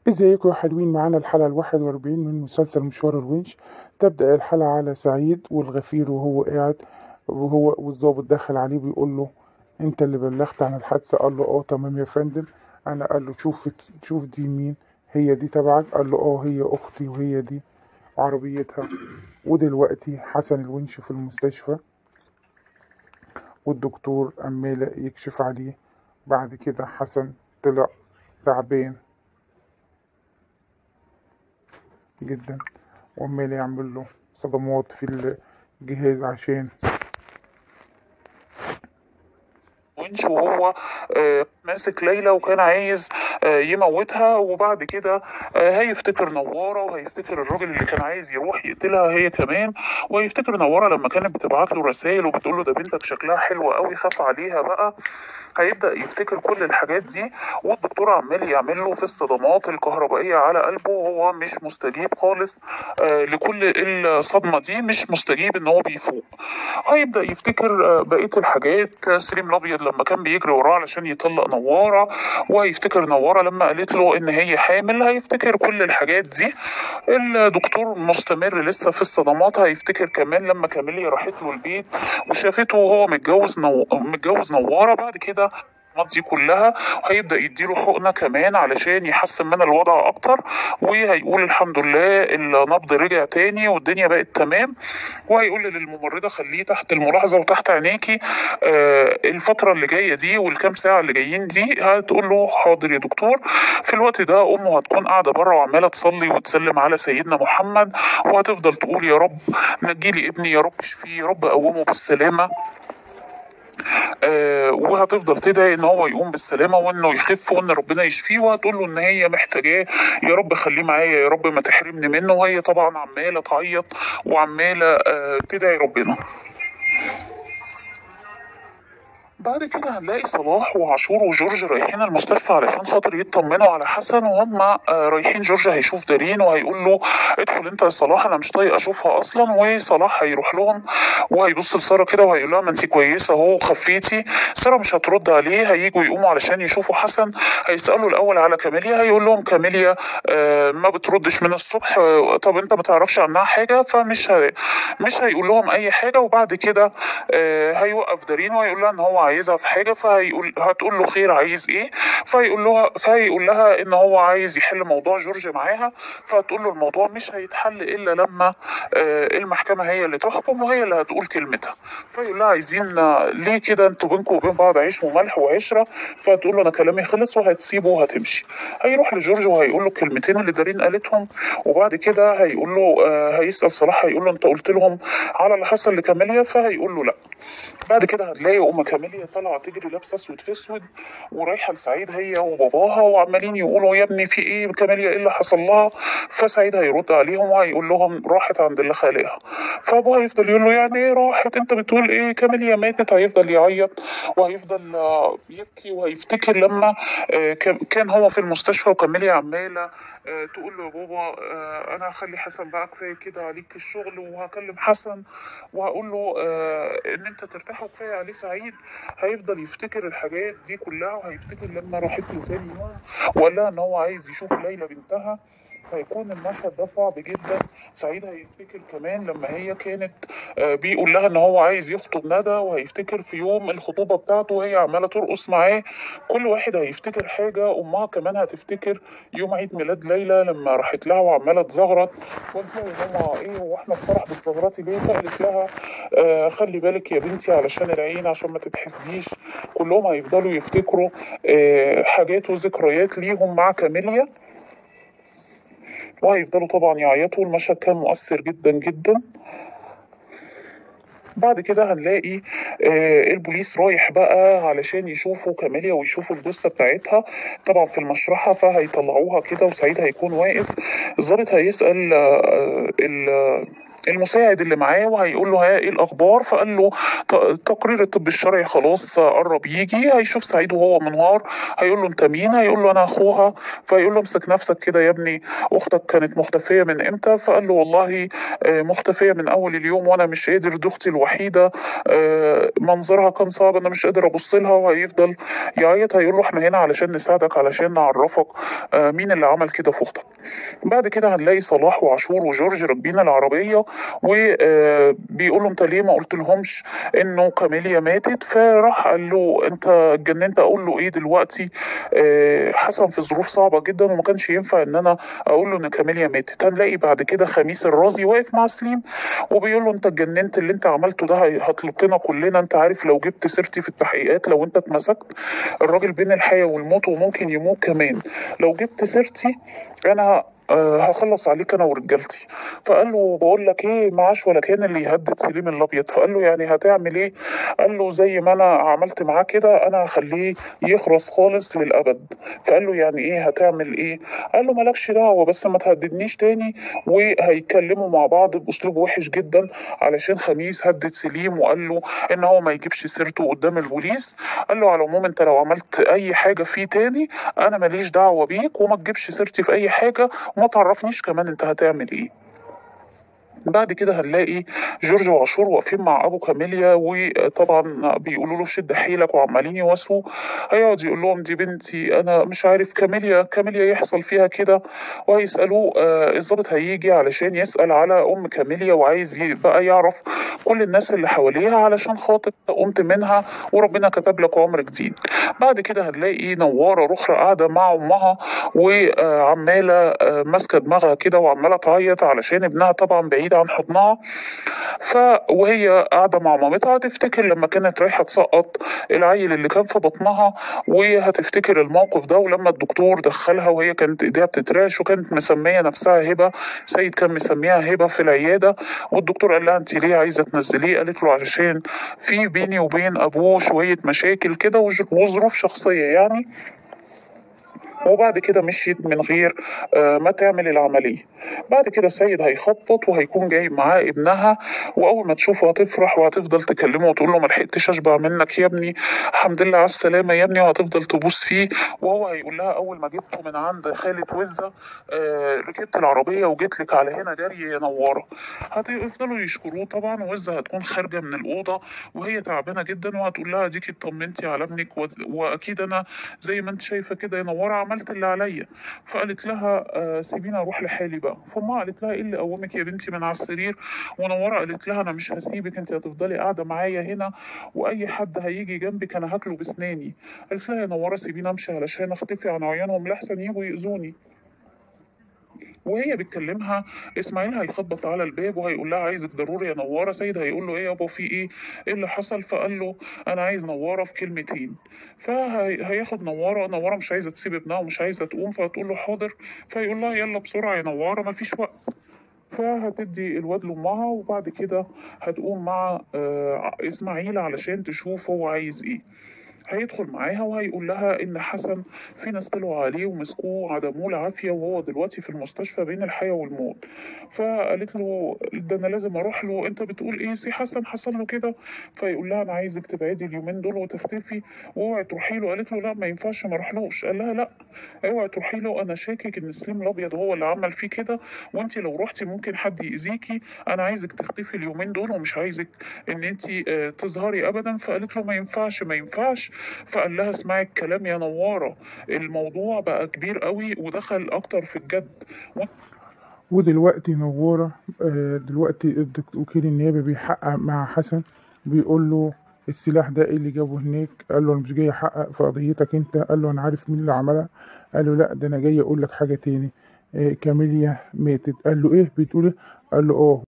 ازيكم يا حلوين معانا الحلقة الواحد واربعين من مسلسل مشوار الونش تبدأ الحلقة على سعيد والغفير وهو قاعد وهو والظابط دخل عليه بيقول له انت اللي بلغت عن الحادثة قال له اه تمام يا فندم انا قال له شوف شوف دي مين هي دي تبعك قال له اه هي اختي وهي دي عربيتها ودلوقتي حسن الونش في المستشفى والدكتور عمال يكشف عليه بعد كده حسن طلع تعبان جدا وعمال يعمل له صدمات في الجهاز عشان ونش وهو آه، ماسك ليلى وكان عايز آه، يموتها وبعد كده آه، هيفتكر نوارة وهيفتكر الراجل اللي كان عايز يروح يقتلها هي كمان وهيفتكر نوارة لما كانت بتبعت له رسائل وبتقول له ده بنتك شكلها حلو قوي خاف عليها بقى هيبدأ يفتكر كل الحاجات دي والدكتور عمال يعمل له في الصدمات الكهربائية على قلبه وهو مش مستجيب خالص آه، لكل الصدمة دي مش مستجيب ان هو بيفوق هيبدأ يفتكر آه، بقية الحاجات آه، سليم الأبيض لما كان بيجري وراه علشان يطلق نوارة وهيفتكر نوارة لما قالت له إن هي حامل هيفتكر كل الحاجات دي الدكتور مستمر لسه في الصدمات هيفتكر كمان لما كاميليا راحت له البيت وشافته وهو متجوز نو... متجوز نوارة بعد كده الصدمات دي كلها وهيبدأ يديله حقنة كمان علشان يحسن من الوضع أكتر وهيقول الحمد لله النبض رجع تاني والدنيا بقت تمام وهيقول للممرضة خليه تحت الملاحظة وتحت عينيكي آه، الفترة اللي جاية دي والكام ساعة اللي جايين دي هتقول له حاضر يا دكتور في الوقت ده أمه هتكون قاعدة بره وعمالة تصلي وتسلم على سيدنا محمد وهتفضل تقول يا رب نجيلي ابني يا رب اشفيه يا رب قومه بالسلامة آه، وهتفضل تدعي ان هو يقوم بالسلامه وانه يخف وان ربنا يشفيه وهتقول له ان هي محتاجاه يا رب خليه معايا يا رب ما تحرمني منه وهي طبعا عماله تعيط وعماله آه، تدعي ربنا بعد كده هنلاقي صلاح وعاشور وجورج رايحين المستشفى علشان خاطر يطمنوا على حسن وهم آه، رايحين جورج هيشوف دارين وهيقول له ادخل انت يا صلاح انا مش طايق اشوفها اصلا وصلاح هيروح لهم وهيبص لساره كده وهيقول لها ما انت كويسه اهو خفيتي ساره مش هترد عليه هيجوا يقوموا علشان يشوفوا حسن هيسالوا الاول على كاميليا هيقول لهم كاميليا آه، ما بتردش من الصبح آه، طب انت ما تعرفش عنها حاجه فمش هي مش هيقول لهم اي حاجه وبعد كده آه، هيوقف دارين وهيقول لها ان هو عايزها في حاجه فهيقول هتقول له خير عايز ايه فيقول لها فهيقول لها ان هو عايز يحل موضوع جورج معاها فهتقول له الموضوع مش هيتحل الا لما آه، المحكمه هي اللي تحكم وهي اللي هتقول كلمتها فيقول لها عايزين آه، ليه كده انتوا بينكم وبين بعض عيش وملح وعشره فتقول له انا كلامي خلص وهتسيبه وهتمشي هيروح لجورج وهيقول له الكلمتين اللي دارين قالتهم وبعد كده هيقول له آه، هيسال صلاح هيقول له انت قلت لهم على اللي حصل لكاميليا فهيقول له لا بعد كده هتلاقي ام كاميليا طالعه تجري لابسه اسود في اسود ورايحه لسعيد هي وباباها وعمالين يقولوا يا ابني في ايه كاميليا ايه اللي حصل لها فسعيد هيرد عليهم وهيقول لهم راحت عند اللي خالقها فابوها هيفضل يقول له يعني ايه راحت انت بتقول ايه كاميليا ماتت هيفضل يعيط وهيفضل آه، يبكي وهيفتكر لما آه، كان- كان هو في المستشفى وكاميليا عماله آه، تقول له يا بابا آه، انا هخلي حسن بقى كفايه كده عليك الشغل وهكلم حسن وهقول له آه، ان انت ترتاح وكفايه عليه سعيد هيفضل يفتكر الحاجات دي كلها وهيفتكر لما راحت له تاني يوم وقال لها ان هو عايز يشوف ليلى بنتها هيكون المشهد ده صعب جدا سعيد هيفتكر كمان لما هي كانت آه، بيقول لها ان هو عايز يخطب ندى وهيفتكر في يوم الخطوبه بتاعته وهي عماله ترقص معاه كل واحد هيفتكر حاجه امها كمان هتفتكر يوم عيد ميلاد ليلى لما راحت لها وعماله تزغرط وقالت لها يا ماما ايه هو احنا في فرح بتزغرطي ليه فقالت لها آه خلي بالك يا بنتي علشان العين عشان ما تتحسديش كلهم هيفضلوا يفتكروا آه حاجات وذكريات ليهم مع كاميليا وهيفضلوا طبعا يعيطوا المشهد كان مؤثر جدا جدا بعد كده هنلاقي آه البوليس رايح بقى علشان يشوفوا كاميليا ويشوفوا الجثة بتاعتها طبعا في المشرحة فهيطلعوها كده وسعيد هيكون واقف الضابط هيسأل آه ال- المساعد اللي معاه وهيقول له ها ايه الاخبار فقال له ت- تقرير الطب الشرعي خلاص قرب يجي هيشوف سعيد وهو منهار هيقول له انت مين هيقول له انا اخوها فيقول له امسك نفسك كده يا ابني اختك كانت مختفيه من امتى فقال له والله آه، مختفيه من اول اليوم وانا مش قادر دي اختي الوحيده آه، منظرها كان صعب انا مش قادر ابص لها وهيفضل يعيط هيقول له احنا هنا علشان نساعدك علشان نعرفك آه، مين اللي عمل كده في اختك بعد كده هنلاقي صلاح وعاشور وجورج راكبين العربيه وبيقول له انت ليه ما قلت لهمش انه كاميليا ماتت فراح قال له انت اتجننت اقول له ايه دلوقتي آه، حسن في ظروف صعبه جدا وما كانش ينفع ان انا اقول له ان كاميليا ماتت هنلاقي بعد كده خميس الرازي واقف مع سليم وبيقول له انت اتجننت اللي انت عملته ده هي- هتلطنا كلنا انت عارف لو جبت سيرتي في التحقيقات لو انت اتمسكت الراجل بين الحياه والموت وممكن يموت كمان لو جبت سيرتي انا آه، هخلص عليك انا ورجالتي فقال له بقول لك ايه معاش ولا كان اللي يهدد سليم الابيض فقال له يعني هتعمل ايه قال له زي ما انا عملت معاه كده انا هخليه يخرس خالص للابد فقال له يعني ايه هتعمل ايه قال له مالكش دعوه بس ما تهددنيش تاني وهيتكلموا مع بعض باسلوب وحش جدا علشان خميس هدد سليم وقال له ان هو ما يجيبش سيرته قدام البوليس قال له على العموم انت لو عملت اي حاجه فيه تاني انا ماليش دعوه بيك وما تجيبش سيرتي في اي حاجه وما تعرفنيش كمان انت هتعمل ايه بعد كده هنلاقي جورج وعاشور واقفين مع ابو كاميليا وطبعا بيقولوا له شد حيلك وعمالين يواسوا هيقعد يقول لهم دي بنتي انا مش عارف كاميليا كاميليا يحصل فيها كده وهيسالوه آه، الضابط هيجي علشان يسال على ام كاميليا وعايز ي- بقى يعرف كل الناس اللي حواليها علشان خاطر قمت منها وربنا كتب لك عمر جديد بعد كده هنلاقي نواره رخرة قاعده مع امها وعماله ماسكه دماغها كده وعماله تعيط علشان ابنها طبعا بعيد عن حضنها ف وهي قاعده مع مامتها هتفتكر لما كانت رايحه تسقط العيل اللي كان في بطنها وهتفتكر الموقف ده ولما الدكتور دخلها وهي كانت ايديها بتترعش وكانت مسميه نفسها هبه سيد كان مسميها هبه في العياده والدكتور قال لها انت ليه عايزه تنزليه قالت له علشان في بيني وبين ابوه شويه مشاكل كده وج- وظروف شخصيه يعني وبعد كده مشيت من غير آه، ما تعمل العملية بعد كده سيد هيخطط وهيكون جايب معاه ابنها وأول ما تشوفه هتفرح وهتفضل تكلمه وتقول له ما لحقتش أشبع منك يا ابني الحمد لله على السلامة يا ابني وهتفضل تبوس فيه وهو هيقول لها أول ما جبته من عند خالة وزة آه، ركبت العربية وجيت لك على هنا جري يا نوارة هيفضلوا يشكروه طبعا وزة هتكون خارجة من الأوضة وهي تعبانة جدا وهتقول لها ديكي اطمنتي على ابنك و- وأكيد أنا زي ما انت شايفه كده يا نواره عملت اللي عليا فقالت لها آه سيبيني اروح لحالي بقى فامها قالت لها ايه اللي قومك يا بنتي من على السرير ونواره قالت لها انا مش هسيبك انت هتفضلي قاعده معايا هنا واي حد هيجي جنبك انا هاكله بسناني قالت لها يا نواره سيبيني امشي علشان اختفي عن عيونهم لحسن يجوا ياذوني وهي بتكلمها اسماعيل هيخبط على الباب وهيقول لها عايزك ضروري يا نواره سيد هيقول له ايه يابا في ايه ايه اللي حصل فقال له انا عايز نواره في كلمتين فهياخد نواره نواره مش عايزه تسيب ابنها ومش عايزه تقوم فهتقول له حاضر فيقول لها يلا بسرعه يا نواره مفيش وقت فهتدي الواد لامها وبعد كده هتقوم مع آه، اسماعيل علشان تشوف هو عايز ايه هيدخل معاها وهيقول لها ان حسن في ناس طلعوا عليه ومسكوه عدموه العافيه وهو دلوقتي في المستشفى بين الحياه والموت فقالت له ده انا لازم اروح له انت بتقول ايه سي حسن حصل له كده فيقول لها انا عايزك تبعدي اليومين دول وتختفي واوعي تروحي له قالت له لا ما ينفعش ما اروحلوش قال لها لا اوعي تروحي له انا شاكك ان سليم الابيض هو اللي عمل فيه كده وانت لو رحتي ممكن حد يأذيكي انا عايزك تختفي اليومين دول ومش عايزك ان انت آه، تظهري ابدا فقالت له ما ينفعش ما ينفعش فقال لها اسمعي الكلام يا نواره الموضوع بقى كبير قوي ودخل اكتر في الجد ودلوقتي نوارة آه، دلوقتي الدكتور وكيل النيابة بيحقق مع حسن بيقول له السلاح ده ايه اللي جابه هناك قال له انا مش جاي احقق في قضيتك انت قال له انا عارف مين اللي عملها قال له لا ده انا جاي اقول لك حاجة تاني آه، كاميليا ماتت قال له ايه بتقول ايه قال له اه